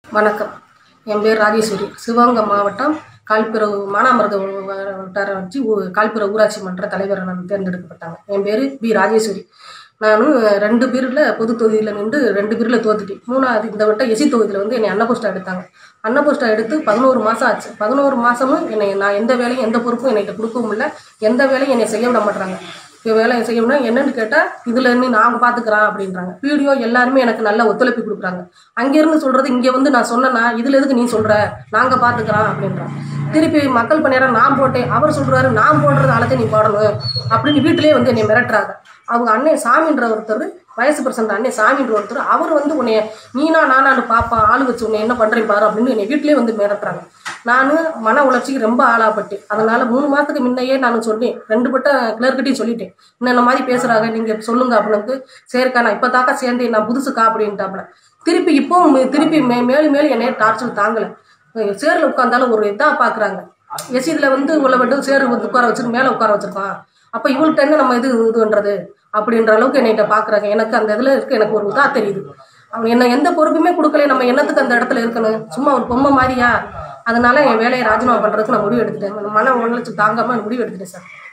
வணக்கம் என் பேர் ராஜேஸ்வரி சிவகங்கை மாவட்டம் கால்பிறவு மானாமரத வட்டார வச்சு ஊ- கால்பிறவு ஊராட்சி மன்ற தலைவரை நான் தேர்ந்தெடுக்கப்பட்டாங்க என் பேர் பி ராஜேஸ்வரி நானும் ரெண்டு பேரில் பொது தொகுதியில் நின்று ரெண்டு பேரில் தோத்துட்டேன் மூணாவது இந்த வட்டம் எசி தொகுதியில் வந்து என்னை அன்னபோஸ்டா எடுத்தாங்க அன்னபோஸ்டா எடுத்து பதினோரு மாதம் ஆச்சு பதினோரு மாதமும் என்னை நான் எந்த வேலையும் எந்த பொறுப்பும் என்னைட்ட கொடுக்கவும் இல்லை எந்த வேலையும் என்னை செய்ய விட மாட்டாங்க இப்போ வேலையை செய்யணும்னா என்னன்னு கேட்டால் இதில் இருந்து நாங்கள் பார்த்துக்குறோம் அப்படின்றாங்க வீடியோ எல்லாருமே எனக்கு நல்ல ஒத்துழைப்பு கொடுக்குறாங்க அங்கேருந்து சொல்கிறது இங்கே வந்து நான் சொன்னேன்னா இதில் எதுக்கு நீ சொல்கிற நாங்கள் பார்த்துக்குறோம் அப்படின்றாங்க திருப்பி மக்கள் பணியாரம் நான் போட்டேன் அவர் சொல்கிறாரு நான் போடுறது அழகை நீ போடணும் அப்படின்னு வீட்டிலேயே வந்து என்னை மிரட்டுறாங்க அவங்க அண்ணன் சாமின்ற ஒருத்தர் வயசு பிரசன்ட் அண்ணன் சாமின்ற ஒருத்தர் அவர் வந்து உன்னைய நீனா நானான்னு பார்ப்பான் ஆள் வச்சு உன்னை என்ன பண்ணுறேன் பாரு அப்படின்னு என்னை வீட்டிலேயே வந்து மிரட்டுறாங்க நான் மன உணர்ச்சிக்கு ரொம்ப ஆளாப்பட்டேன் அதனால மூணு மாதத்துக்கு முன்னையே நான் சொன்னேன் ரெண்டு பட்ட கிளர்கிட்டையும் சொல்லிட்டேன் இன்னும் மாதிரி பேசுகிறாங்க நீங்கள் சொல்லுங்க அப்படின்னு சரிக்கா நான் இப்போ தாக்கா சேர்ந்தேன் நான் புதுசுக்கா அப்படின்ட்டாப்புல திருப்பி இப்போவும் மே- திருப்பி மே மேலும் மேலும் என்னைய டார்ச்சர் தாங்கலை சேரில் உட்காந்தாலும் ஒரு இதாக பார்க்குறாங்க எஸ் இதில் வந்து உள்ள மட்டும் சேரு வந்து உட்கார வச்சுட்டு மேலே உட்கார வச்சிருக்கான் அப்போ இவள்கிட்ட என்ன நம்ம இது இது பண்ணுறது அப்படின்ற அளவுக்கு என்னைட்ட பார்க்குறாங்க எனக்கு அந்த இதில் இருக்க எனக்கு ஒரு இதாக தெரியுது அவங்க என்ன எந்த பொறுப்புமே கொடுக்கல நம்ம என்னத்துக்கு அந்த இடத்துல இருக்கணும் சும்மா ஒரு பொம்மை மாதிரியா அதனால என் வேலையை ராஜினாமா பண்ணுறதுக்கு நான் முடிவு எடுத்துட்டேன் மன உணர்ச்சி தாங்காமல் முடிவு எடுத்துட்டேன் சார்